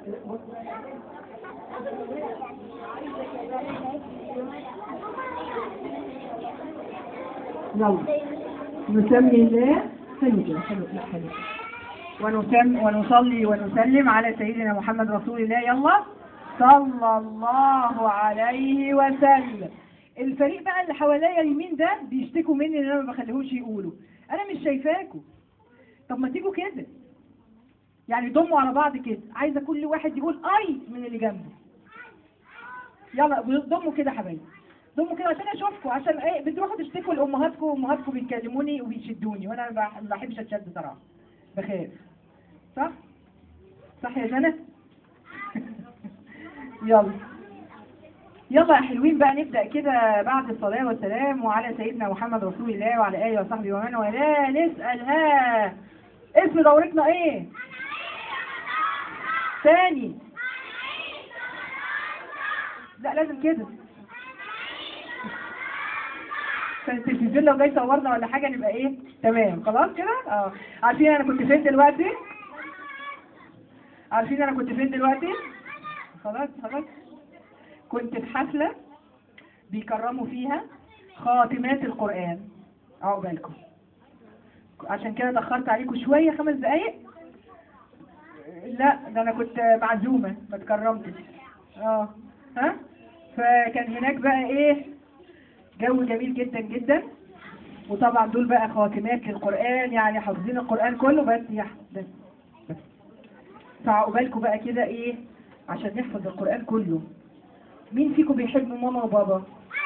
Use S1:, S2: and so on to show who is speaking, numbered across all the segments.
S1: يلا نسمي الله حلو كده حلو لا حلو ونسم ونصلي ونسلم على سيدنا محمد رسول الله يلا صلى الله عليه وسلم الفريق بقى اللي حواليا اليمين ده بيشتكوا مني ان انا ما بخليهوش يقولوا انا مش شايفاكوا طب ما تيجوا كده يعني ضموا على بعض كده عايزه كل واحد يقول اي من اللي جنبه يلا ضموا كده يا حبايبي ضموا كده عشان اشوفكم عشان ايه بتروحوا تشتكوا لامهاتكم وامهاتكم بيكلموني وبيشدوني وانا ما بح- ما بحبش اتشد صراحه بخاف صح صح يا جنى يلا يلا يا حلوين بقى نبدأ كده بعد الصلاة والسلام وعلى سيدنا محمد رسول الله وعلى آله وصحبه ومن والاه نسأل ها اسم دورتنا ايه؟ ثاني لا لازم كده عشان التلفزيون لو جاي صورنا ولا حاجة نبقى ايه تمام خلاص كده اه عارفين انا كنت فين دلوقتي عارفين انا كنت فين دلوقتي خلاص خلاص كنت في حفلة بيكرموا فيها خاتمات القرآن عقبالكم عشان كده دخلت عليكم شوية خمس دقايق لا ده انا كنت معزومة ما اتكرمتش اه ها فكان هناك بقى ايه جو جميل جدا جدا وطبعا دول بقى خاتمات للقرآن يعني حافظين القرآن كله بس يا بس بس فعقبالكم بقى كده ايه عشان نحفظ القرآن كله مين فيكم بيحب ماما وبابا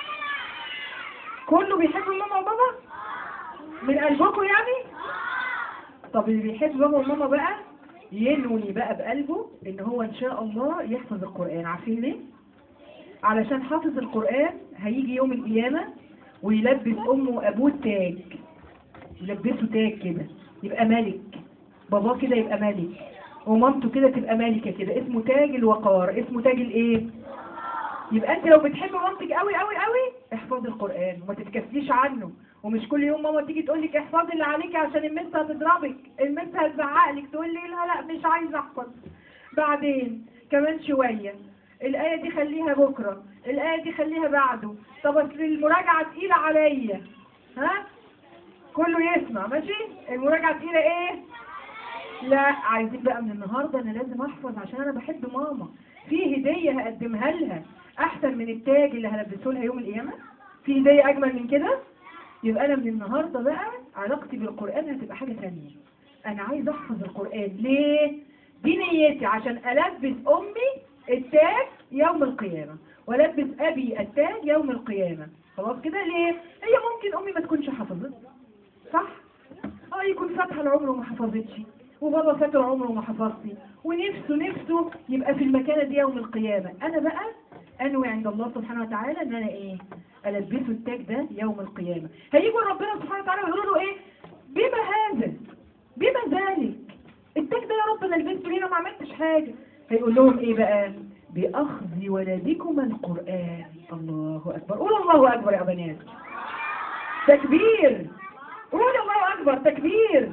S1: كله بيحب ماما وبابا من قلبكم يعني طب اللي بيحب بابا وماما بقى ينوي بقى بقلبه ان هو ان شاء الله يحفظ القرآن عارفين ليه علشان حافظ القرآن هيجي يوم القيامة ويلبس امه وابوه التاج يلبسه تاج كده يبقى ملك باباه كده يبقى ملك ومامته كده تبقى ملكة كده اسمه تاج الوقار اسمه تاج الايه يبقى انت لو بتحب مامتك قوي قوي قوي احفظي القرآن وما تتكسليش عنه ومش كل يوم ماما تيجي تقول لك احفظي اللي عليكي عشان المس هتضربك المس هتزعق لك تقول لي لا لا مش عايزه احفظ بعدين كمان شويه الآية دي خليها بكرة الآية دي خليها بعده طب اصل المراجعة تقيلة عليا ها كله يسمع ماشي المراجعة تقيلة ايه لا عايزين بقى من النهاردة انا لازم احفظ عشان انا بحب ماما في هدية هقدمها لها احسن من التاج اللي هلبسه لها يوم القيامة في هدية اجمل من كده يبقى انا من النهاردة بقى علاقتي بالقرآن هتبقى حاجة ثانية انا عايز احفظ القرآن ليه دي نيتي عشان البس امي التاج يوم القيامة ولبس ابي التاج يوم القيامة خلاص كده ليه هي ممكن امي ما تكونش حفظت صح اه يكون فاتحه العمر وما حفظتش وبابا فات العمر وما حفظش ونفسه نفسه يبقى في المكانة دي يوم القيامة انا بقى انوي عند الله سبحانه وتعالى ان انا ايه البسه التاج ده يوم القيامة هيجوا ربنا سبحانه وتعالى ويقولوا له ايه بما هذا بما ذلك التاج ده يا رب انا لبسته ليه انا ما عملتش حاجة هيقول لهم ايه بقى باخذ ولدكما القرآن الله اكبر قولوا الله اكبر يا بنات تكبير قولوا الله اكبر تكبير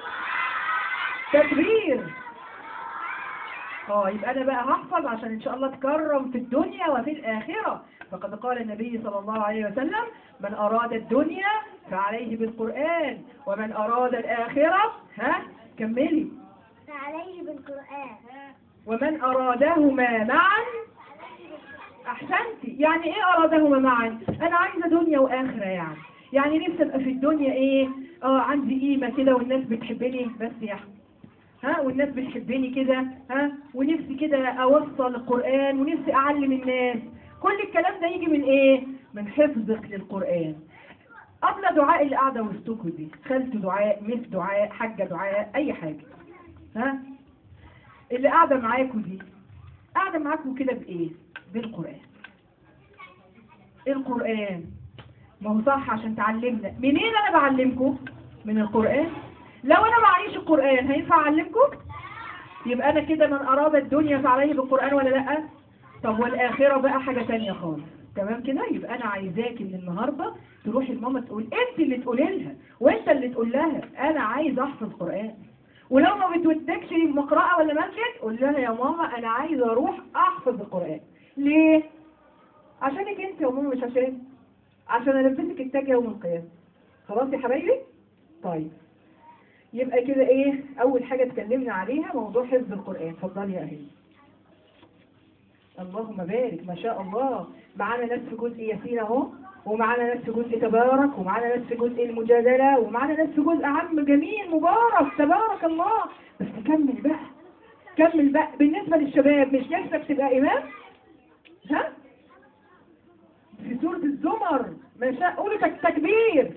S1: تكبير اه يبقى انا بقى هحفظ عشان ان شاء الله اتكرم في الدنيا وفي الاخره فقد قال النبي صلى الله عليه وسلم من اراد الدنيا فعليه بالقران ومن اراد الاخره ها كملي
S2: فعليه بالقرآن
S1: ومن ارادهما معا احسنتي يعني ايه ارادهما معا انا عايزه دنيا واخره يعني يعني نفسي ابقى في الدنيا ايه اه عندي قيمه كده والناس بتحبني بس يا احمد ها والناس بتحبني كده ها ونفسي كده اوصل القرآن ونفسي اعلم الناس كل الكلام ده يجي من ايه من حفظك للقرآن قبل دعاء اللي قاعدة وسطكوا دي خالته دعاء مس دعاء حاجة دعاء اي حاجة ها اللي قاعدة معاكوا دي قاعدة معاكوا كده بايه بالقرآن القرآن ما هو صح عشان تعلمنا منين انا بعلمكم من القرآن لو انا معيش القرآن هينفع اعلمكم يبقى انا كده من اراد الدنيا فعليه بالقرآن ولا لا طب والاخرة بقى حاجة تانية خالص تمام كده يبقى انا عايزاك من النهاردة تروحي الماما تقول انت اللي تقولي لها وانت اللي تقول لها انا عايز احفظ قرآن ولو ما بتودكش مقرأة ولا مسجد قول لها يا ماما انا عايزة اروح احفظ القرآن ليه عشانك انت يا ماما مش عشان عشان البسك التاج يوم القيامة خلاص يا حبايبي طيب يبقى كده ايه اول حاجة اتكلمنا عليها موضوع حفظ القرآن اتفضلي يا اهلي اللهم بارك ما شاء الله معانا ناس في جزء ياسين اهو ومعانا ناس في جزء تبارك ومعانا ناس في جزء المجادلة ومعانا ناس في جزء عام جميل مبارك تبارك الله بس كمل بقى كمل بقى بالنسبة للشباب مش نفسك تبقى إمام ها في سورة الزمر ما شاء قولوا تك- تكبير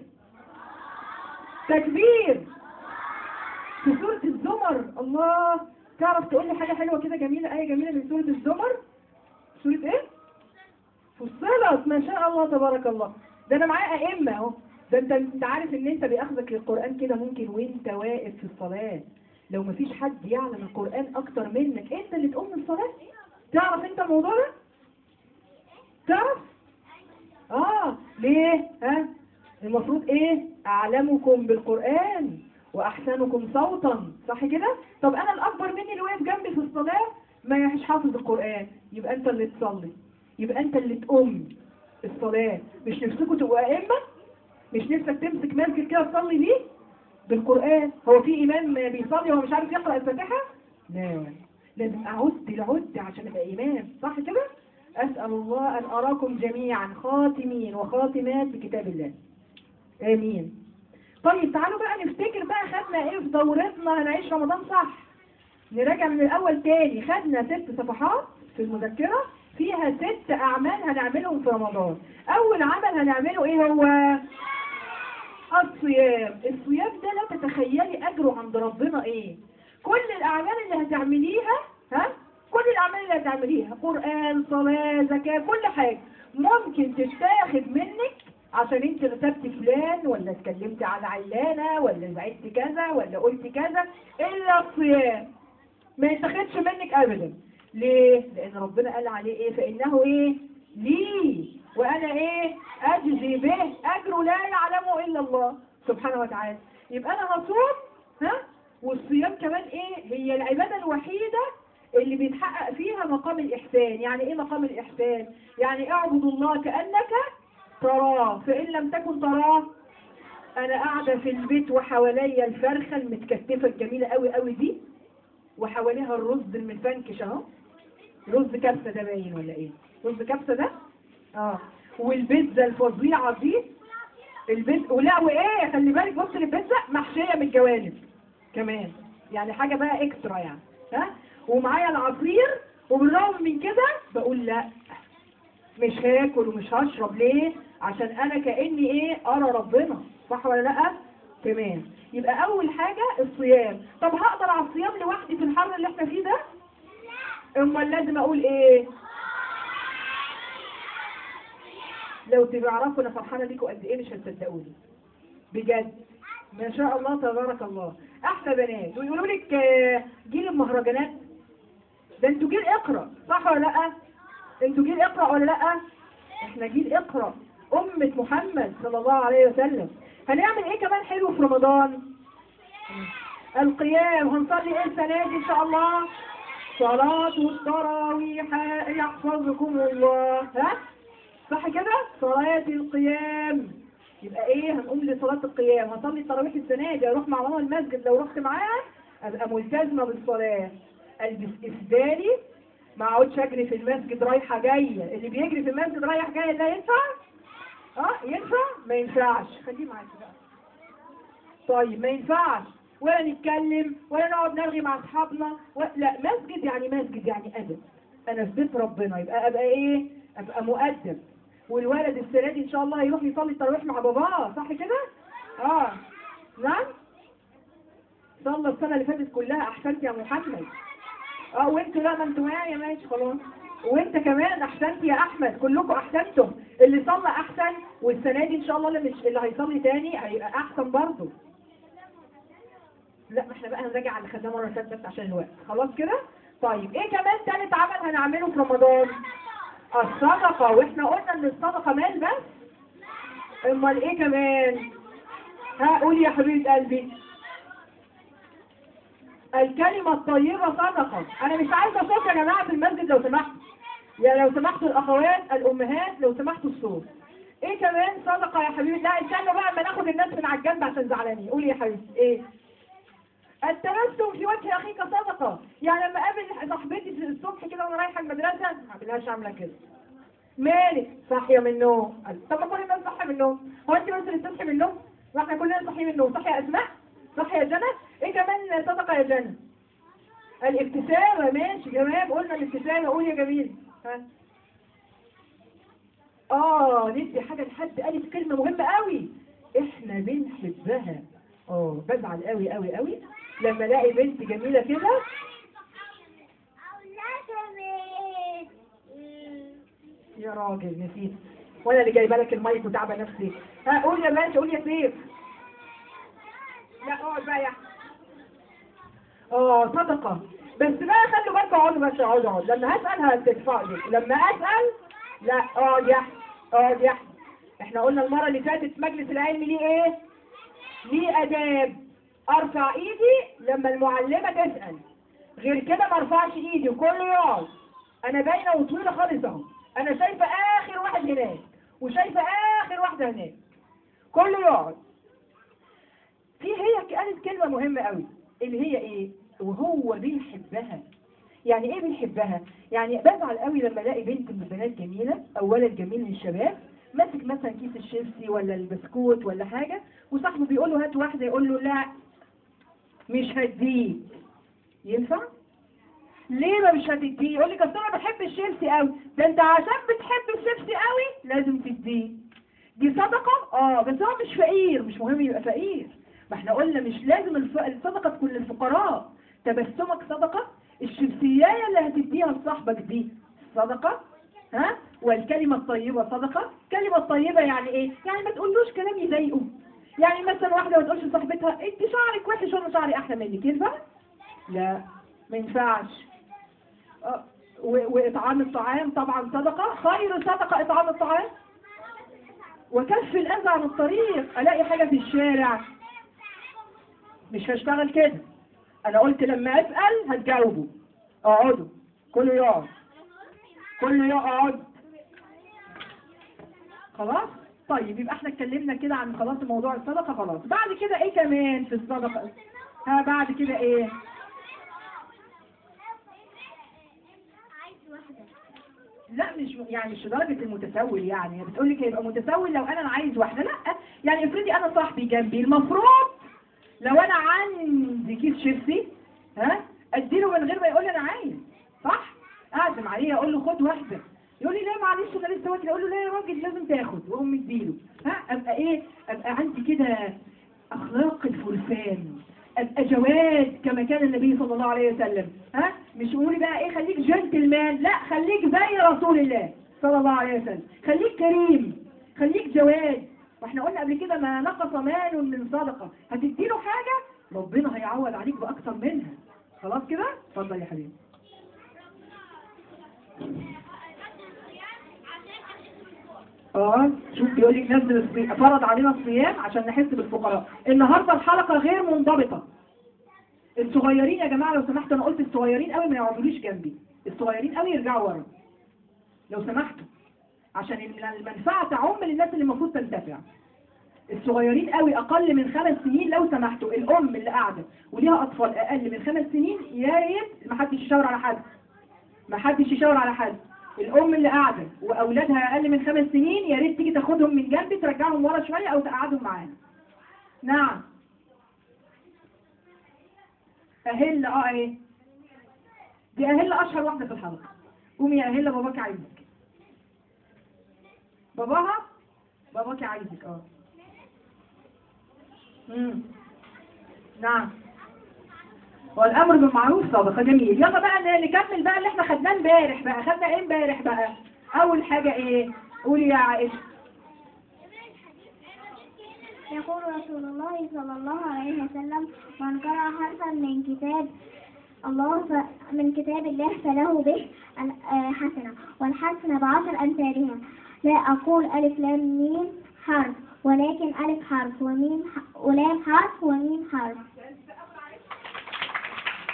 S1: تكبير في سورة الزمر الله تعرف تقول لي حاجة حلوة كده جميلة آية جميلة من سورة الزمر سورة ايه؟ فصلت ما شاء الله تبارك الله ده انا معايا ائمه اهو ده انت انت عارف ان انت باخذك للقران كده ممكن وانت واقف في الصلاه لو مفيش حد يعلم القران اكتر منك انت اللي تقوم من الصلاه تعرف انت الموضوع ده تعرف اه ليه ها المفروض ايه اعلمكم بالقران واحسنكم صوتا صح كده طب انا الاكبر مني اللي واقف جنبي في الصلاه ما يحش حافظ القران يبقى انت اللي تصلي يبقى انت اللي تقوم الصلاة مش نفسكوا تبقوا أئمة مش نفسك تمسك مسجد كده تصلي بيه بالقرآن هو في إمام بيصلي وهو مش عارف يقرأ الفاتحة لا لازم أعد العد عشان أبقى إمام صح كده أسأل الله أن أراكم جميعا خاتمين وخاتمات بكتاب الله آمين طيب تعالوا بقى نفتكر بقى خدنا إيه في دورتنا هنعيش رمضان صح نراجع من الأول تاني خدنا ست صفحات في المذكرة فيها ست أعمال هنعملهم في رمضان أول عمل هنعمله إيه هو الصيام الصيام ده لا تتخيلي أجره عند ربنا إيه كل الأعمال اللي هتعمليها ها كل الأعمال اللي هتعمليها قرآن صلاة زكاة كل حاجة ممكن تتاخد منك عشان انت غتبت فلان ولا اتكلمت على علانة ولا زعلت كذا ولا قلت كذا إلا الصيام ما يتاخدش منك أبدا ليه؟ لأن ربنا قال عليه إيه؟ فإنه إيه؟ لي وأنا إيه؟ أجزي به أجر لا يعلمه إلا الله سبحانه وتعالى يبقى أنا هصوم ها؟ والصيام كمان إيه؟ هي العبادة الوحيدة اللي بيتحقق فيها مقام الإحسان يعني إيه مقام الإحسان؟ يعني اعبد الله كأنك تراه فإن لم تكن تراه أنا قاعدة في البيت وحواليا الفرخة المتكتفة الجميلة قوي قوي دي وحواليها الرز المفنكش اهو رز كبسة ده باين ولا ايه رز كبسة ده اه والبيتزا الفظيعة دي البيتزا ولا وايه خلي بالك بص البيتزا محشية من الجوانب كمان يعني حاجة بقى اكسترا يعني ها ومعايا العصير وبالرغم من كده بقول لا مش هاكل ومش هشرب ليه عشان انا كاني ايه ارى ربنا صح ولا لا تمام يبقى اول حاجة الصيام طب هقدر على الصيام لوحدي في الحر اللي احنا فيه ده امال لازم اقول ايه لو تعرفوا انا فرحانه بيكم قد ايه مش هتصدقوني بجد ما شاء الله تبارك الله احلى بنات ويقولوا لك آه، جيل المهرجانات ده انتوا جيل اقرا صح ولا لا انتوا جيل اقرا ولا لا احنا جيل اقرا امه محمد صلى الله عليه وسلم هنعمل ايه كمان حلو في رمضان القيام هنصلي ايه السنه دي ان شاء الله صلاة التراويح يحفظكم الله ها صح كده صلاة القيام يبقى ايه هنقوم لصلاة القيام هصلي التراويح السنة دي اروح مع ماما المسجد لو رحت معاها ابقى ملتزمة بالصلاة البس اسدالي ما اقعدش اجري في المسجد رايحة جاية اللي بيجري في المسجد رايح جاية ده ينفع؟ اه ينفع؟ ما ينفعش خليه معاك بقى طيب ما ينفعش ولا نتكلم ولا نقعد نرغي مع اصحابنا و... لا مسجد يعني مسجد يعني ادب انا في بيت ربنا يبقى ابقى ايه ابقى مؤدب والولد السنه دي ان شاء الله يروح يصلي التراويح مع باباه صح كده اه نعم صلى السنه اللي فاتت كلها احسنت يا محمد اه وانتوا لا ما انتوا معايا ماشي خلاص وانت كمان احسنت يا احمد كلكم احسنتم اللي صلى احسن والسنه دي ان شاء الله اللي مش اللي هيصلي تاني هيبقى احسن برضه لا ما احنا بقى هنراجع على اللي خدناه مره فاتت بس عشان الوقت خلاص كده طيب ايه كمان تالت عمل هنعمله في رمضان الصدقه واحنا قلنا ان الصدقه مال بس امال ايه كمان ها قولي يا حبيبه قلبي الكلمة الطيبة صدقة أنا مش عايزة صوت يا جماعة في المسجد لو سمحتوا يا لو سمحتوا الأخوات الأمهات لو سمحتوا الصوت إيه كمان صدقة يا حبيبي لا استنوا بقى أما ناخد الناس من على الجنب عشان زعلانين قولي يا حبيبتي إيه التبسم في وجه أخيك صدقة يعني لما أقابل صاحبتي في الصبح كده وأنا رايحة المدرسة ما أعملهاش عاملة كده مالك صاحية من النوم طب ما كل الناس صاحية من النوم هو أنت بس اللي بتصحي من النوم واحنا كلنا صاحيين من النوم صاحية يا أسماء صح يا جنى ايه كمان صدقة يا جنى الابتسامة ماشي جمال قلنا الابتسامة قول يا جميل ها اه ندي حاجة لحد قالت كلمة مهمة قوي احنا بنحبها اه بزعل قوي قوي قوي لما الاقي بنت جميلة كده يا راجل نسيت وانا اللي جايبه لك المايك وتعبه نفسي ها قول يا باشا قول يا سيف لا اقعد بقى يا أحمد. اه صدقة بس بقى خلوا بالكم اقعدوا بس اقعدوا اقعدوا لما هسأل هتدفعوا لي لما اسأل لا اقعد يا احمد اقعد يا احمد احنا قلنا المرة اللي فاتت مجلس العلم ليه ايه؟ ليه اداب ارفع ايدي لما المعلمة تسأل غير كده ما ارفعش ايدي وكله يقعد انا باينة وطويلة خالص اهو انا شايفة اخر واحد هناك وشايفة اخر واحدة هناك كله يقعد في هي قالت كلمة مهمة قوي اللي هي ايه وهو بيحبها يعني ايه بيحبها يعني بزعل قوي لما الاقي بنت من البنات جميلة او ولد جميل من الشباب ماسك مثلا كيس الشيبسي ولا البسكوت ولا حاجة وصاحبه بيقول له هات واحدة يقول له لا مش هديك ينفع ليه ما مش هتديه يقول لك اصل انا بحب الشيبسي قوي ده انت عشان بتحب الشيبسي قوي لازم تديه دي صدقة اه بس هو مش فقير مش مهم يبقى فقير ما احنا قلنا مش لازم الف... الصدقة تكون للفقراء تبسمك صدقة الشمسياية اللي هتديها لصاحبك دي صدقة ها والكلمة الطيبة صدقة الكلمة الطيبة يعني ايه يعني ما تقولوش كلام يضايقه يعني مثلا واحدة ما تقولش لصاحبتها انت شعرك وحش وانا شعري احلى منك ينفع لا ما ينفعش آه، و- واطعام الطعام طبعا صدقة خير صدقة اطعام الطعام وكف الاذى عن الطريق الاقي حاجة في الشارع مش هشتغل كده انا قلت لما اسال هتجاوبوا اقعدوا كله يقعد كله يقعد خلاص طيب يبقى احنا اتكلمنا كده عن خلاص موضوع الصدقه خلاص بعد كده ايه كمان في الصدقه ها بعد كده ايه لا مش يعني مش درجة المتسول يعني بتقول لك هيبقى متسول لو انا عايز واحدة لا يعني افرضي انا صاحبي جنبي المفروض لو انا عندي كيس شيبسي ها اديله من غير ما يقول لي انا عايز صح اعزم عليه اقول له خد واحده يقول لي لا معلش انا لسه واكل اقول له لا يا راجل لازم تاخد واقوم مديله ها ابقى ايه ابقى عندي كده اخلاق الفرسان ابقى جواد كما كان النبي صلى الله عليه وسلم ها مش قولي بقى ايه خليك جنتلمان لا خليك زي رسول الله صلى الله عليه وسلم خليك كريم خليك جواد واحنا قلنا قبل كده ما نقص مال من صدقه هتديله حاجه ربنا هيعوض عليك باكثر منها خلاص كده اتفضل يا حبيبي اه شوف بيقول لك نزل الصيام فرض علينا الصيام عشان نحس بالفقراء النهارده الحلقه غير منضبطه الصغيرين يا جماعه لو سمحتوا انا قلت الصغيرين قوي ما يقعدوليش جنبي الصغيرين قوي يرجعوا ورا لو سمحتوا عشان المنفعه تعم للناس اللي المفروض تنتفع الصغيرين قوي اقل من خمس سنين لو سمحتوا الام اللي قاعده وليها اطفال اقل من خمس سنين يا ريت ما حدش يشاور على حد ما حدش يشاور على حد الام اللي قاعده واولادها اقل من خمس سنين يا ريت تيجي تاخدهم من جنبي ترجعهم ورا شويه او تقعدهم معانا نعم اهل اه ايه دي اهل اشهر واحده في الحلقه قومي يا اهل باباك عايزك باباها باباك عايزك اه مم. نعم والامر بالمعروف صدقه جميل يلا بقى ن- نكمل بقى اللي احنا خدناه امبارح بقى خدنا ايه امبارح بقى اول حاجه ايه قولي يا عائشه
S2: يقول رسول الله صلى الله عليه وسلم من قرأ حرفا من كتاب الله ف... من كتاب الله فله به ال- آه، حسنة والحسنة بعشر أمثالها لا أقول ألف لام ميم حرف ولكن ألف حرف وميم ح... ولام حرف وميم حرف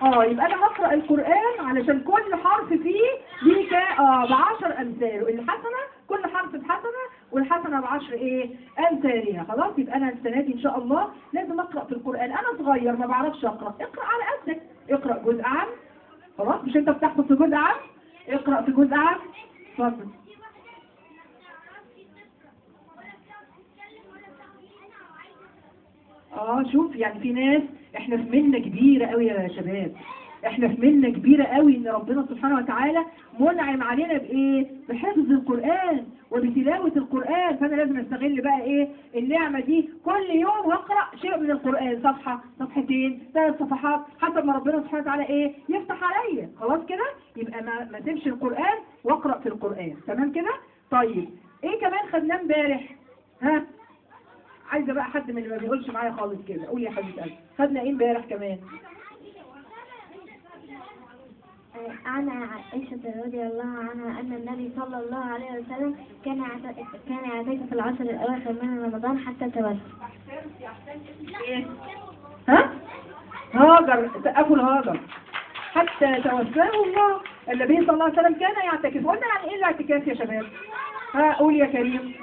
S1: اه يبقى انا هقرا القران علشان كل حرف فيه ليه كا- اه بعشر امثال الحسنه كل حرف بحسنه والحسنه بعشر ايه امثالها خلاص يبقى انا السنه دي ان شاء الله لازم اقرا في القران انا صغير ما بعرفش اقرا اقرا على قدك اقرا جزء عام خلاص مش انت بتحفظ في جزء عام اقرا في جزء عام اتفضل اه شوف يعني في ناس احنا في منة كبيرة قوي يا شباب احنا في منة كبيرة قوي ان ربنا سبحانه وتعالى منعم علينا بايه بحفظ القرآن وبتلاوة القرآن فانا لازم استغل بقى ايه النعمة دي كل يوم هقرأ شيء من القرآن صفحة صفحتين ثلاث صفحات حسب ما ربنا سبحانه وتعالى ايه يفتح عليا خلاص كده يبقى ما ما تمشي القرآن واقرأ في القرآن تمام كده طيب ايه كمان خدناه امبارح ها عايزه بقى حد من اللي ما بيقولش معايا خالص كده قول يا حبيبه قلبي خدنا ايه امبارح كمان
S2: عن عائشة رضي الله عنها أن النبي صلى الله عليه وسلم كان يعت- كان يعتكف في العشر الأواخر من رمضان حتى توفى.
S1: ايه ها هاجر سقفوا الهاجر حتى توفاه الله النبي صلى الله عليه وسلم كان يعتكف قلنا يعني ايه الاعتكاف يا شباب ها قول يا كريم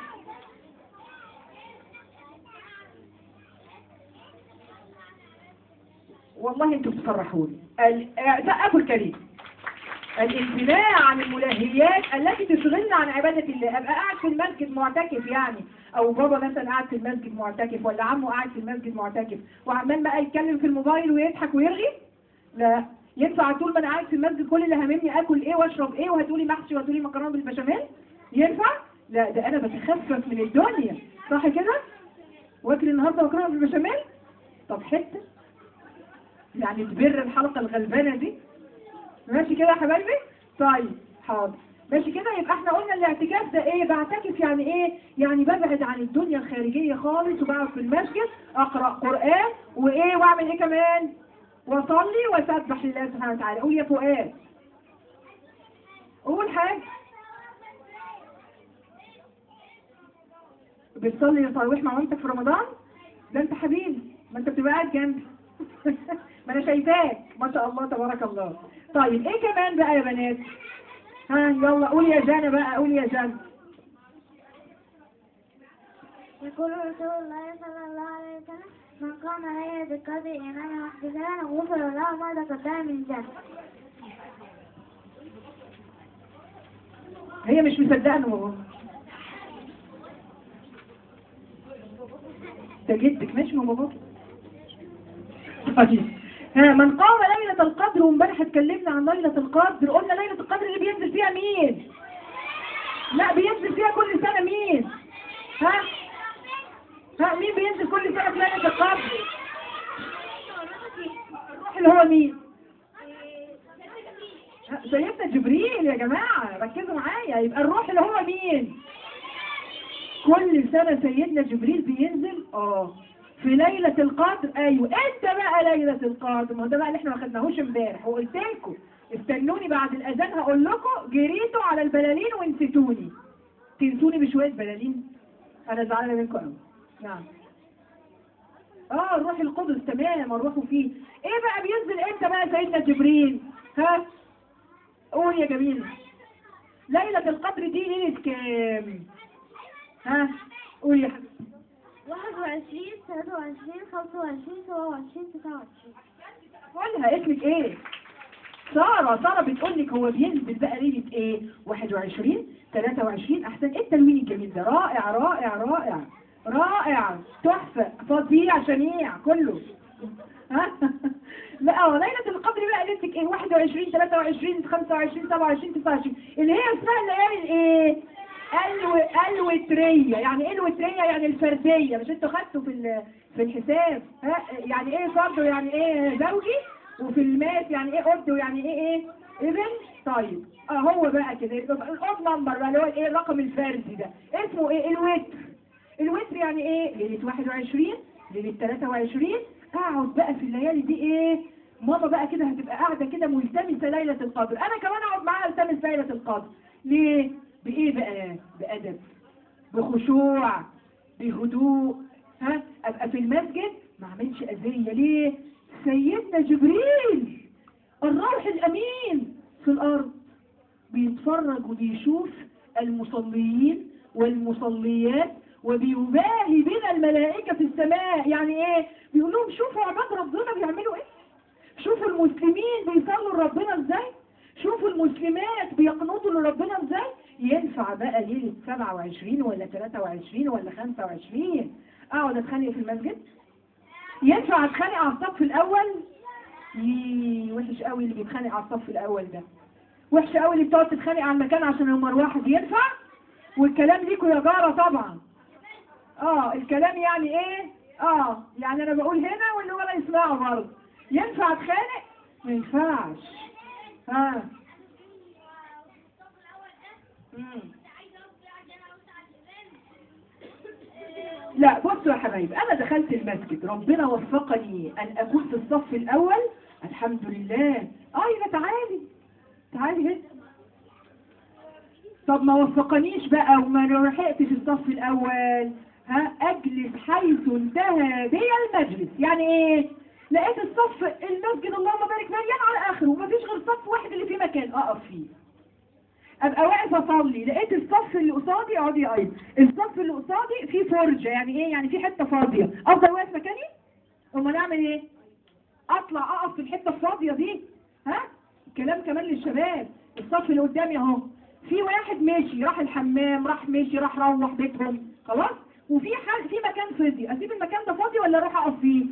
S1: والله انتوا بتفرحوني ال- اه، سقفوا الكريم الامتناع عن الملهيات التي تشغلنا عن عبادة الله أبقى قاعد في المسجد معتكف يعني أو بابا مثلا قاعد في المسجد معتكف ولا عمه قاعد في المسجد معتكف وعمال بقى يتكلم في الموبايل ويضحك ويرغي لا ينفع طول ما أنا قاعد في المسجد كل اللي هاممني آكل إيه وأشرب إيه وهتقولي محشي وهتقولي مكرونة بالبشاميل ينفع؟ لا ده أنا بتخفف من الدنيا صح كده؟ واكل النهارده مكرونة بالبشاميل؟ طب حتة يعني تبر الحلقة الغلبانة دي ماشي كده يا حبايبي طيب حاضر ماشي كده يبقى احنا قلنا الاعتكاف ده ايه بعتكف يعني ايه يعني ببعد عن الدنيا الخارجية خالص وبقعد في المسجد اقرأ قرآن وايه واعمل ايه كمان واصلي واسبح لله سبحانه وتعالى قول يا فؤاد قول حاجة بتصلي تراويح مع مامتك في رمضان ده انت حبيبي ما انت بتبقى قاعد جنبي ما انا شايفاك ما شاء الله تبارك الله طيب ايه كمان بقى يا بنات ها يلا قول يا جانا بقى قول يا جانا
S2: يقول رسول الله صلى الله عليه وسلم من قام ليلة القدر إيمانا واحتسابا غفر له ما تقدم من ذنب.
S1: هي مش مصدقني والله ده جدك ماشي مع باباك طيب ها من قام ليلة القدر وامبارح اتكلمنا عن ليلة القدر قلنا ليلة القدر اللي بينزل فيها مين؟ لا بينزل فيها كل سنة مين؟ ها؟ ها مين بينزل كل سنة في ليلة القدر؟ الروح اللي هو مين؟ ها، سيدنا جبريل يا جماعة ركزوا معايا يبقى الروح اللي هو مين؟ كل سنة سيدنا جبريل بينزل اه في ليلة القدر ايوه انت بقى ليلة القدر ما هو ده بقى اللي احنا ما خدناهوش امبارح وقلت لكم استنوني بعد الاذان هقول لكم جريتوا على البلالين ونسيتوني تنسوني بشوية بلالين انا زعلانة منكم قوي نعم اه الروح القدس تمام الروح فيه ايه بقى بينزل امتى بقى سيدنا جبريل ها قول يا جميل ليلة القدر دي ليلة كام ها قول يا حبيبي
S2: 21 23 25 27 29
S1: قولها اسمك ايه سارة سارة بتقول لك هو بينزل بقى ليلة ايه 21 23 احسن ايه التلوين الجميل ده رائع رائع رائع رائع تحفة فظيع شنيع كله ها لا اه ليلة القدر بقى ليلتك ايه 21 23 25 27 29 اللي هي اسمها الليالي الايه الو الوترية يعني ايه الوترية يعني الفردية مش انتوا خدتوا في ال- في الحساب ها يعني ايه فرد ويعني ايه زوجي وفي الماس يعني ايه قد ويعني ايه ايه ابن طيب اه هو بقى كده يبقى الاود نمبر بقى اللي هو ايه الرقم الفردي ده اسمه ايه الوتر الوتر يعني ايه ليلة 21 ليلة 23 اقعد بقى في الليالي دي ايه ماما بقى كده هتبقى قاعدة كده ملتمسة ليلة القدر انا كمان اقعد معاها التمس ليلة القدر ليه بايه بقى بأدب بخشوع بهدوء ها ابقى في المسجد ما اعملش اذية ليه سيدنا جبريل الروح الامين في الارض بيتفرج وبيشوف المصليين والمصليات وبيباهي بنا الملائكة في السماء يعني ايه بيقول لهم شوفوا عباد ربنا بيعملوا ايه شوفوا المسلمين بيصلوا لربنا ازاي شوفوا المسلمات بيقنطوا لربنا ازاي ينفع بقى ليلة 27 ولا 23 ولا 25 اقعد اتخانق في المسجد ينفع اتخانق على الصف الاول يي وحش قوي اللي بيتخانق على الصف الاول ده وحش قوي اللي بتقعد تتخانق على المكان عشان المروحه دي ينفع والكلام ليكوا يا جاره طبعا اه الكلام يعني ايه اه يعني انا بقول هنا واللي ورا يسمعه برضه ينفع اتخانق ما ينفعش ها مم. لا بصوا يا حبايبي انا دخلت المسجد ربنا وفقني ان اكون في الصف الاول الحمد لله اه يبقى تعالي تعالي هنا طب ما وفقنيش بقى وما لحقتش الصف الاول ها اجلس حيث انتهى بي المجلس يعني ايه لقيت الصف المسجد اللهم بارك مليان على اخره ومفيش غير صف واحد اللي فيه مكان اقف فيه ابقى واقف اصلي لقيت الصف اللي قصادي اقعدي ايضا الصف اللي قصادي فيه فرجه يعني ايه يعني في حته فاضيه افضل واقف مكاني امال اعمل ايه اطلع اقف في الحته الفاضيه دي ها كلام كمان للشباب الصف اللي قدامي اهو في واحد ماشي راح الحمام راح ماشي راح روح بيتهم خلاص وفي حال في مكان فاضي اسيب المكان ده فاضي ولا اروح اقف فيه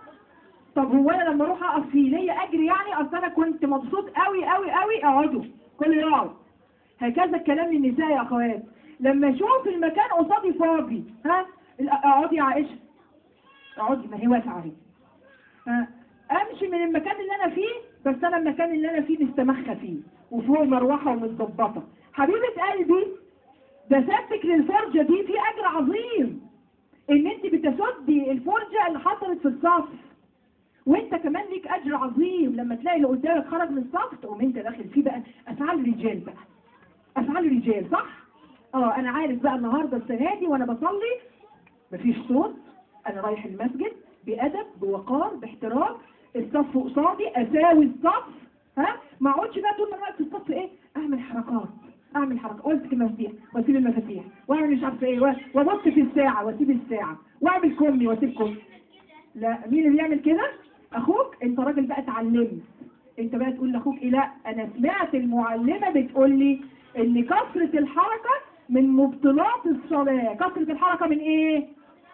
S1: طب هو انا لما اروح اقف فيه ليا اجر يعني اصل انا كنت مبسوط قوي قوي قوي اقعدوا كل يقعد هكذا الكلام للنساء يا اخوات لما اشوف المكان قصادي فاضي ها اقعدي يا عائشه اقعدي ما هي واسعه اهي ها امشي من المكان اللي انا فيه بس انا المكان اللي انا فيه مستمخه فيه وفوق مروحه ومتظبطه حبيبه قلبي ده سبك للفرجه دي في اجر عظيم ان انت بتسدي الفرجه اللي حصلت في الصف وانت كمان ليك اجر عظيم لما تلاقي اللي قدامك خرج من الصف تقوم انت داخل فيه بقى افعال رجال بقى افعال رجال صح اه انا عارف بقى النهارده السنه دي وانا بصلي مفيش صوت انا رايح المسجد بادب بوقار باحترام الصف قصادي اساوي الصف ها ما اقعدش بقى طول ما انا واقف في الصف ايه اعمل حركات اعمل حركات وامسك المفاتيح واسيب المفاتيح واعمل مش عارفه ايه و- وابص في الساعه واسيب الساعه واعمل كمي واسيب كمي لا مين اللي بيعمل كده اخوك انت راجل بقى اتعلمت انت بقى تقول لاخوك ايه لا انا سمعت المعلمه بتقول لي ان كثره الحركه من مبطلات الصلاه كثره الحركه من ايه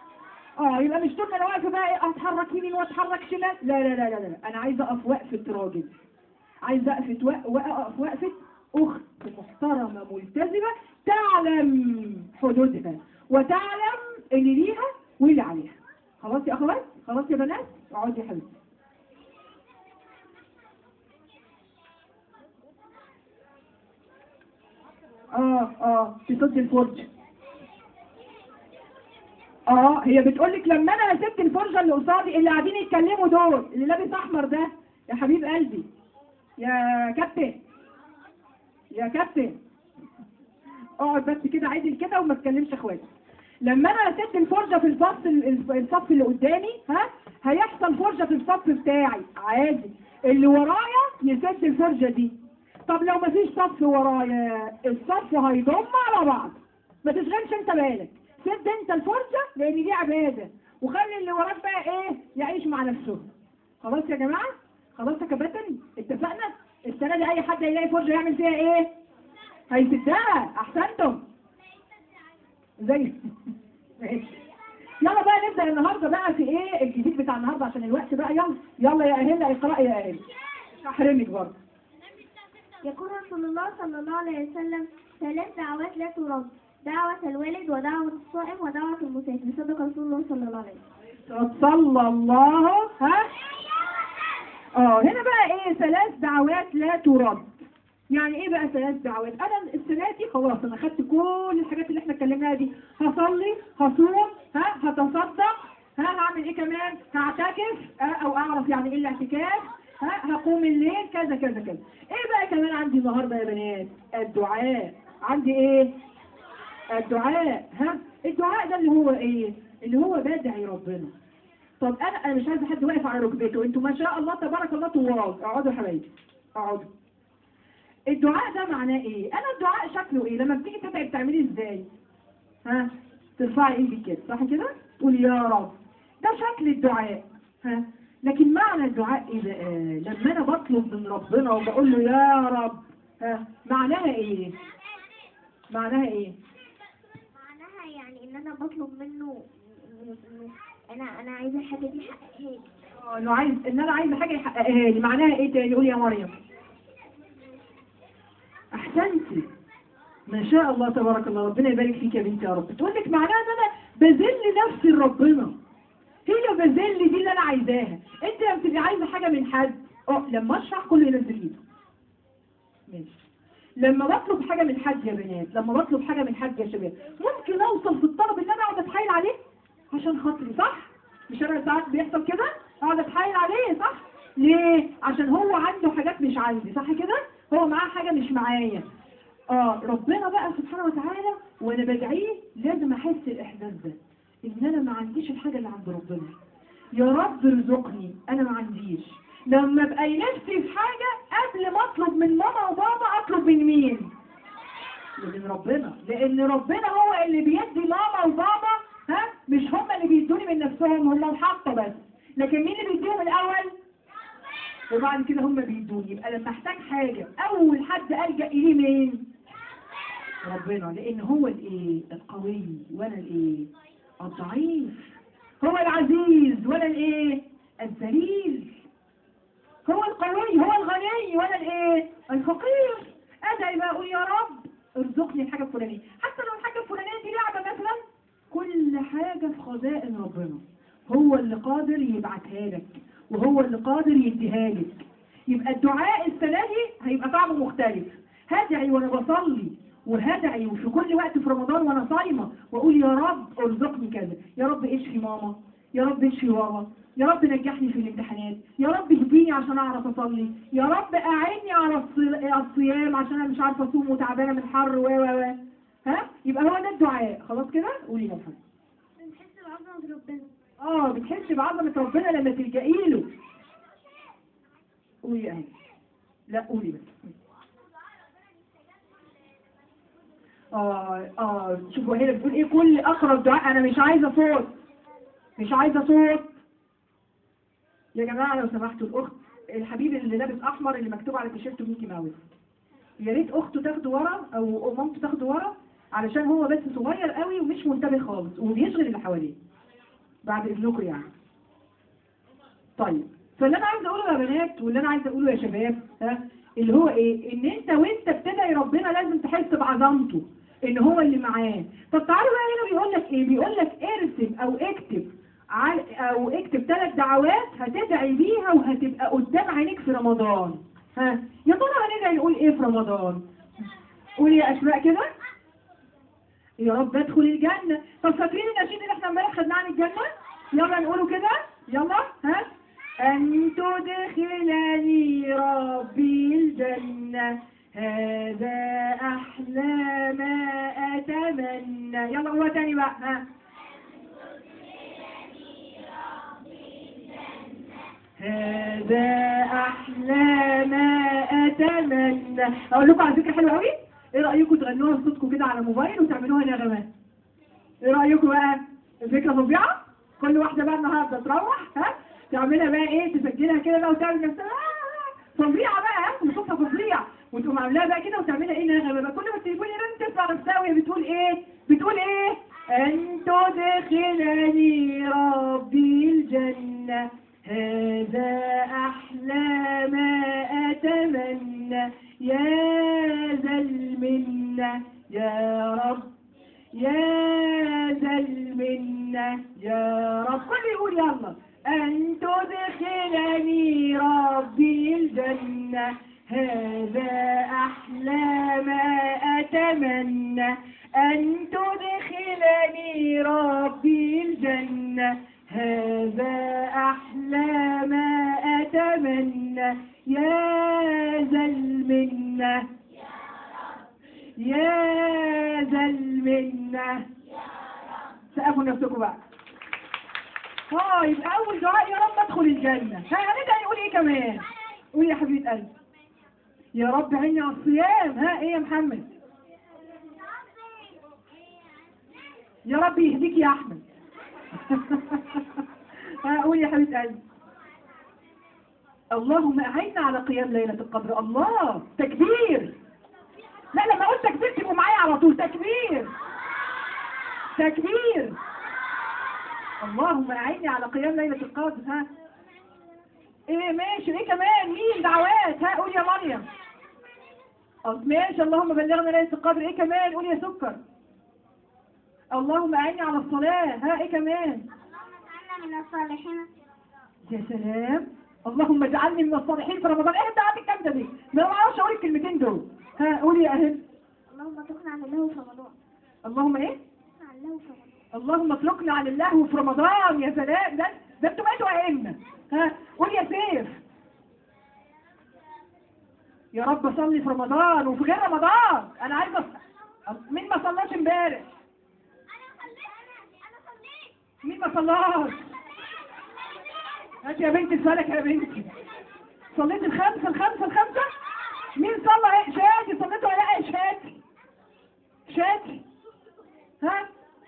S1: اه يبقى مش طول ما انا واقفه بقى ايه اتحرك يمين واتحرك شمال لا لا لا لا, لا. انا عايزه اقف وقفه راجل عايزه اقف وق- اقف وقفه اخت محترمه ملتزمه تعلم حدودها وتعلم اللي ليها واللي عليها خلاص يا اخوات خلاص يا بنات اقعدي يا حبيبتي اه اه تصد الفرجة اه هي بتقول لك لما انا سبت الفرجة اللي قصادي اللي قاعدين يتكلموا دول اللي لابس احمر ده يا حبيب قلبي يا كابتن يا كابتن اقعد بس كده عدل كده وما تكلمش اخواتي لما انا سبت الفرجة في الصف الصف اللي قدامي ها هيحصل فرجة في الصف بتاعي عادي اللي ورايا يسد الفرجة دي طب لو مفيش صف ورايا الصف هيضم على بعض ما تشغلش انت بالك سد انت الفرجة لان دي عبادة وخلي اللي وراك بقى ايه يعيش مع نفسه خلاص يا جماعة خلاص يا كباتن اتفقنا السنة دي اي حد هيلاقي فرجة يعمل فيها ايه هيسدها احسنتم زي ماشي يلا بقى نبدأ النهاردة بقى في ايه الجديد بتاع النهاردة عشان الوقت بقى يلا يلا يا اهل اقرأ يا اهل مش هحرمك برضه
S2: يقول رسول الله صلى الله عليه وسلم ثلاث دعوات لا ترد دعوة الوالد ودعوة الصائم ودعوة المسافر صدق رسول الله صلى الله عليه وسلم
S1: صلى الله ها اه هنا بقى ايه ثلاث دعوات لا ترد يعني ايه بقى ثلاث دعوات انا السنه دي خلاص انا خدت كل الحاجات اللي احنا اتكلمناها دي هصلي هصوم ها هتصدق ها هعمل ايه كمان هعتكف ها او اعرف يعني ايه الاعتكاف ها هقوم الليل كذا كذا كذا ايه بقى كمان عندي النهارده يا بنات الدعاء عندي ايه الدعاء ها الدعاء ده اللي هو ايه اللي هو بدعي ربنا طب انا انا مش عايزه حد واقف على ركبته انتوا ما شاء الله تبارك الله طوال اقعدوا يا حبايبي اقعدوا الدعاء ده معناه ايه انا الدعاء شكله ايه لما بتيجي تدعي بتعملي ازاي ها ترفعي ايدك كده صح كده تقولي يا رب ده شكل الدعاء ها لكن معنى الدعاء ايه بقى لما انا بطلب من ربنا وبقول له يا رب ها معناها ايه معناها ايه
S2: معناها يعني ان انا بطلب منه انا انا عايزه الحاجه دي يحققها لي
S1: اه انه عايز ان انا عايزه حاجه يحققها لي معناها ايه تاني قولي يا مريم احسنتي ما شاء الله تبارك الله ربنا يبارك فيك يا بنتي يا رب تقول لك معناها ان انا بذل نفسي لربنا هي بذل دي اللي انا عايزاها انت لما تبقي عايزه حاجه من حد اه لما اشرح كله ينزل ايده ماشي لما بطلب حاجه من حد يا بنات لما بطلب حاجه من حد يا شباب ممكن اوصل في الطلب ان انا اقعد اتحايل عليه عشان خاطري صح مش انا ساعات بيحصل كده اقعد اتحايل عليه صح ليه عشان هو عنده حاجات مش عندي صح كده هو معاه حاجه مش معايا اه ربنا بقى سبحانه وتعالى وانا بدعيه لازم احس الاحساس ده ان انا ما عنديش الحاجه اللي عند ربنا يا رب ارزقني انا ما عنديش لما ابقى نفسي في حاجه قبل ما اطلب من ماما وبابا اطلب من مين من ربنا لان ربنا هو اللي بيدي ماما وبابا ها مش هم اللي بيدوني من نفسهم هم الحاطه بس لكن مين اللي بيديهم الاول وبعد كده هم بيدوني يبقى لما احتاج حاجه اول حد الجا اليه مين ربنا لان هو الايه القوي وانا الايه الضعيف هو العزيز وانا الايه الذليل هو القوي هو الغني وانا الايه الفقير ادعي بقى اقول يا رب ارزقني الحاجه الفلانيه حتى لو الحاجه الفلانيه دي لعبه مثلا كل حاجه في خزائن ربنا هو اللي قادر يبعتها لك وهو اللي قادر يديها لك يبقى الدعاء السنه دي هيبقى طعمه مختلف هدعي وانا بصلي وهدعي وفي كل وقت في رمضان وانا صايمه واقول يا رب ارزقني كذا يا رب اشفي ماما يا رب اشفي بابا يا رب نجحني في الامتحانات يا رب اهديني عشان اعرف اصلي يا رب اعني على الصي- على الصيام عشان انا مش عارفه اصوم وتعبانه من الحر و و و ها يبقى هو ده الدعاء خلاص كده قولي يا محمد
S2: بنحس بعظمه ربنا
S1: اه بتحس بعظمه ربنا لما تلجئي له قولي اهي لا قولي بس اه اه شوفوا هنا بتقول ايه كل اقرب دعاء انا مش عايزه صوت مش عايزه صوت يا جماعه لو سمحتوا الاخت الحبيب اللي لابس احمر اللي مكتوب على تيشيرته ميكي ماوس يا ريت اخته تاخده ورا او مامته تاخده ورا علشان هو بس صغير قوي ومش منتبه خالص وبيشغل اللي حواليه بعد اذنكم يعني طيب فاللي انا عايزه اقوله يا بنات واللي انا عايزه اقوله يا شباب ها اللي هو ايه ان انت وانت بتدعي ربنا لازم تحس بعظمته ان هو اللي معاه طب تعالوا بقى هنا بيقول لك ايه بيقول لك ارسم او اكتب عل- او اكتب ثلاث دعوات هتدعي بيها وهتبقى قدام عينيك في رمضان ها يا ترى هندعي نقول ايه في رمضان قولي يا اسماء كده يا رب ادخل الجنة طب فاكرين النشيد اللي احنا امبارح خدناه عن الجنة يلا نقوله كده يلا ها أن تدخلني ربي الجنة هذا أحلى ما أتمنى يلا هو تاني بقى ها هذا أحلى ما أتمنى أقول لكم على فكرة حلوة أوي إيه رأيكم تغنوها بصوتكم كده على موبايل وتعملوها نغمات إيه رأيكم بقى الفكرة فظيعة كل واحدة بقى النهاردة تروح ها تعملها بقى إيه تسجلها كده بقى وتعمل نفسها آه، فظيعة بقى ها وصوتها فظيع وتقوم عاملاها بقى كده وتعملها إيه نغمة بقى كل ما التليفون يرن تسمع نفسها وهي بتقول إيه بتقول إيه أن تدخلني ربي الجنة هذا أحلى ما أتمنى يا ذا المنة يا رب يا ذا المنة يا رب كل يقول يلا أن تدخلني ربي الجنة هذا أحلى ما أتمنى أن تدخلني ربي الجنة هذا أحلى ما أتمنى يا ذا المنة يا ذا المنة سقفوا نفسكم بقى اه يبقى اول دعاء يا رب ادخل الجنه ها هندعي نقول ايه كمان قول يا حبيبه قلبي يا رب عيني على الصيام ها ايه يا محمد يا رب يهديك يا احمد ها قول يا حبيبه قلبي اللهم اعنا على قيام ليله القدر الله تكبير لا لما اقول تكبير تبقوا معايا على طول تكبير تكبير اللهم اعيني على قيام ليلة القدر ها ايه ماشي ايه كمان مين دعوات ها قول يا مريم أه، ماشي اللهم بلغنا ليلة القدر ايه كمان قول يا سكر اللهم اعيني على الصلاة ها ايه كمان
S2: اللهم اجعلنا من الصالحين
S1: يا سلام اللهم اجعلني من الصالحين في رمضان ايه الدعوات الجامدة دي ده انا ما اعرفش اقول الكلمتين دول ها قولي يا اهل
S2: اللهم تقنع عن الله في رمضان
S1: اللهم ايه
S2: عن الله في رمضان
S1: اللهم اطلقنا عن اللهو في رمضان يا سلام ده ده انتوا بقيتوا ائمه ها قول يا سيف يا رب اصلي في رمضان وفي غير رمضان انا عايزه أص... مين ما صلاش امبارح مين ما صلاش هات يا بنتي سؤالك يا بنتي صليت الخمسه الخمسه الخمسه مين صلى ايه شادي صليتوا ولا لا يا شادي شادي ها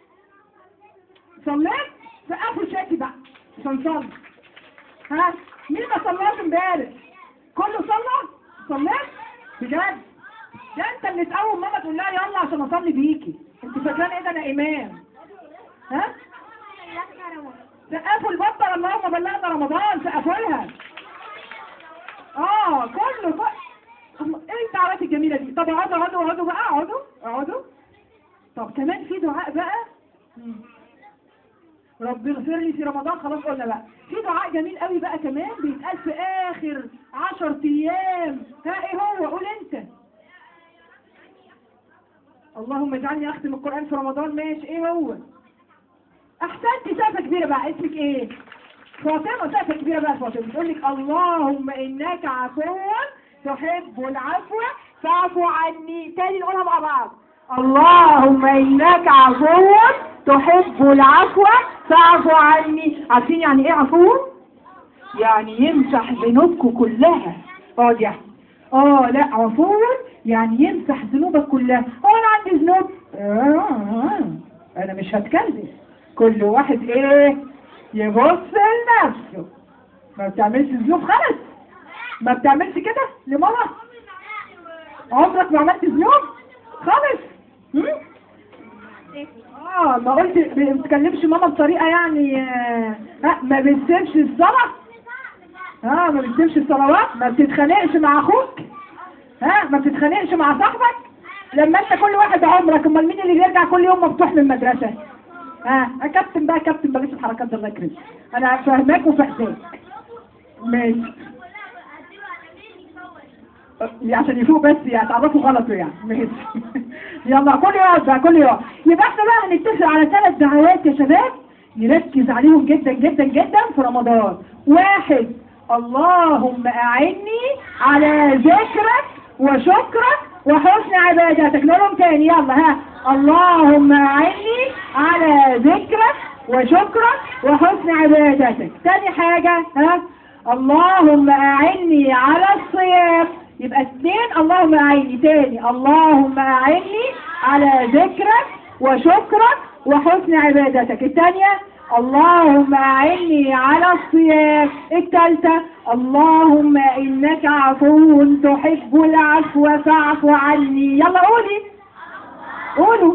S1: صليت سقفوا شاكي بقى عشان نصلي ها مين ما صلاش امبارح كله صلى صليت بجد ده انت اللي تقوم ماما تقول لها يلا عشان اصلي بيكي انت فاكراني ايه ده انا امام ها
S2: بلغنا رمضان
S1: سقفوا البطه اللهم بلغنا رمضان سقفوا لها اه كله كله الله، ايه الدعوات الجميله دي طب اقعدوا اقعدوا اقعدوا بقى اقعدوا اقعدوا طب كمان في دعاء بقى مم. رب اغفر لي في رمضان خلاص قلنا بقى في دعاء جميل قوي بقى كمان بيتقال في اخر عشر ايام ها ايه هو قول انت اللهم اجعلني اختم القران في رمضان ماشي ايه هو احسنتي سقفه كبيره بقى اسمك ايه فاطمه سقفه كبيره بقى فاطمه بتقول لك اللهم انك عفو تحب العفو فاعف عني تاني نقولها مع بعض اللهم انك عفو تحب العفو فاعف عني عارفين يعني ايه عفو يعني يمسح ذنوبكم كلها اقعد يا أحمد. اه لا عفو يعني يمسح ذنوبك كلها هو انا عندي ذنوب آه، انا مش هتكلم كل واحد ايه يبص لنفسه ما بتعملش ذنوب خالص ما بتعملش كده لماما عمرك ما عملت ذنوب خالص هم؟ اه ما قلت ب- ما بتكلمش ماما بطريقه يعني آه ها، ما بتسيبش الصلاه ها ما بتسيبش الصلوات ما بتتخانقش مع اخوك ها ما بتتخانقش مع صاحبك لما انت كل واحد عمرك امال مين اللي بيرجع كل يوم مفتوح من المدرسه ها يا كابتن بقى كابتن بلاش الحركات دي الله يكرمك انا فاهماك وفاهماك ماشي عشان يفوق بس يعني تعرفوا غلطه يعني ماشي يلا كل يوم بقى كل يوم يبقى احنا بقى هنتفق على ثلاث دعوات يا شباب نركز عليهم جدا جدا جدا في رمضان واحد اللهم اعني على ذكرك وشكرك وحسن عبادتك نقولهم تاني يلا ها اللهم اعني على ذكرك وشكرك وحسن عبادتك تاني حاجة ها اللهم اعني على الصيام يبقى اثنين اللهم اعني تاني اللهم اعني على ذكرك وشكرك وحسن عبادتك الثانية اللهم اعني على الصيام الثالثة اللهم انك عفو تحب العفو فاعف عني يلا قولي قولوا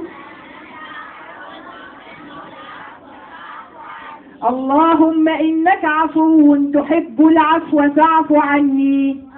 S1: اللهم انك عفو تحب العفو فاعف عني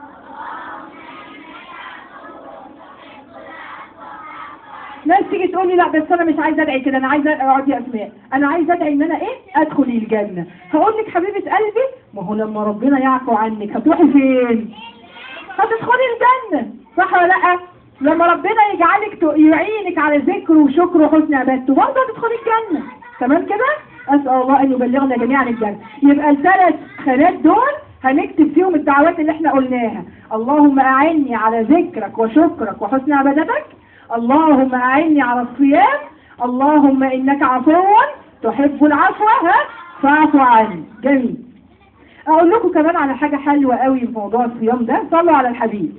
S1: ناس تيجي تقول لي لا بس انا مش عايزه ادعي كده انا عايزه اقعد يا اسماء انا عايزه ادعي ان انا ايه ادخل الجنه هقول لك حبيبه قلبي ما هو لما ربنا يعفو عنك هتروحي فين هتدخلي الجنه صح ولا لا لما ربنا يجعلك ت- يعينك على ذكر وشكر وحسن عبادته برضه هتدخلي الجنه تمام كده اسال الله ان يبلغنا جميعا الجنه يبقى الثلاث خانات دول هنكتب فيهم الدعوات اللي احنا قلناها اللهم اعني على ذكرك وشكرك وحسن عبادتك اللهم اعني على الصيام اللهم انك عفو تحب العفو ها فاعف عني جميل اقول لكم كمان على حاجة حلوة قوي في موضوع الصيام ده صلوا على الحبيب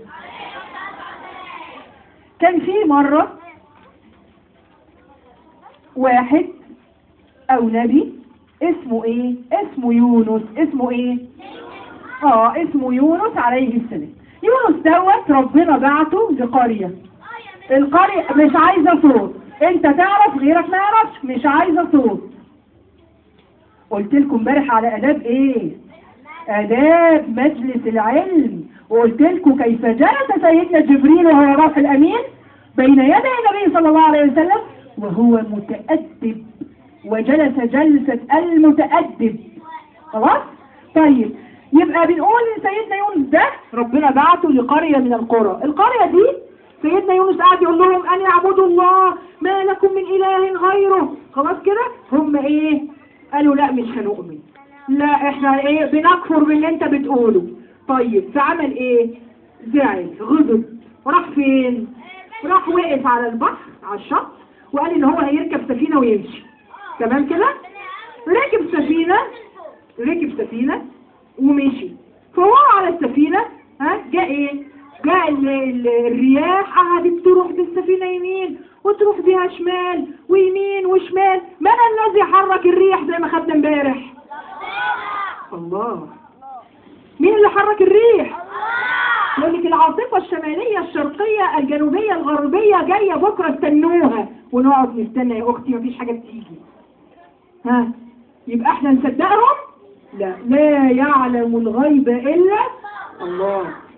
S1: كان في مرة واحد او نبي اسمه ايه اسمه يونس اسمه ايه اه اسمه يونس عليه السلام يونس دوت ربنا بعته لقرية القرية مش عايزة صوت انت تعرف غيرك ما يعرفش مش عايزة صوت قلت لكم امبارح على اداب ايه اداب مجلس العلم وقلت لكم كيف جلس سيدنا جبريل وهو راح الامين بين يدي النبي صلى الله عليه وسلم وهو متأدب وجلس جلسة المتأدب خلاص طيب يبقى بنقول ان سيدنا يونس ده ربنا بعته لقرية من القرى القرية دي سيدنا يونس قاعد يقول لهم ان اعبدوا الله ما لكم من اله غيره خلاص كده هم ايه قالوا لا مش هنؤمن لا احنا ايه بنكفر باللي انت بتقوله طيب فعمل ايه زعل غضب راح فين راح وقف على البحر على الشط وقال ان هو هيركب سفينة ويمشي تمام كده ركب سفينة ركب سفينة ومشي فهو على السفينة ها جاء ايه جاء ال- ال- الرياح قعدت تروح بالسفينة يمين وتروح بيها شمال ويمين وشمال من الذي حرك الريح زي ما خدنا امبارح الله مين اللي حرك الريح يقول لك العاصفة الشمالية الشرقية الجنوبية الغربية جاية بكرة استنوها ونقعد نستنى يا أختي مفيش حاجة بتيجي ها يبقى احنا نصدقهم لا لا يعلم الغيب إلا الله